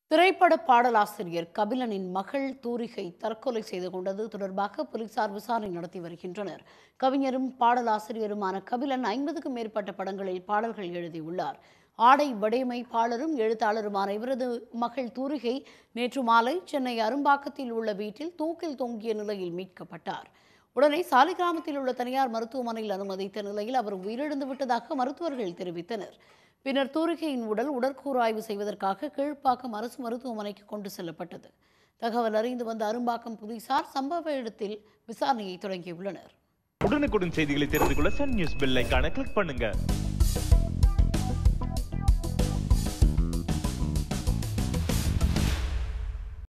திரைப்பட பாடலாசிரியர் கபிலனின் மகள் தூரிகை தற்கொலை செய்து கொண்டது தொடர்பாக போலீசார் விசாரணை நடத்தி வருகின்றனர் கவிஞரும் பாடலாசிரியருமான கபிலன் ஐம்பதுக்கும் மேற்பட்ட படங்களில் பாடல்கள் எழுதியுள்ளார் ஆடை வடிவமைப்பாளரும் எழுத்தாளருமான இவரது மகள் தூரிகை நேற்று மாலை சென்னை அரும்பாக்கத்தில் உள்ள வீட்டில் தூக்கில் தொங்கிய நிலையில் மீட்கப்பட்டார் உடனே சாலிகிராமத்தில் உள்ள தனியார் மருத்துவமனையில் அனுமதித்த நிலையில் அவர் உயிரிழந்து விட்டதாக மருத்துவர்கள் தெரிவித்தனர் பின்னர் தூரிகையின் உடல் உடற்கூறாய்வு செய்வதற்காக கீழ்ப்பாக்கம் அரசு மருத்துவமனைக்கு கொண்டு செல்லப்பட்டது தகவல் அறிந்து வந்த அரும்பாக்கம் போலீசார் சம்பவ இடத்தில் விசாரணையை தொடங்கியுள்ளனர் உடனுக்குடன் செய்திகளை தெரிந்து கொள்ள சன் நியூஸ் பெல் ஐகானை கிளிக் பண்ணுங்க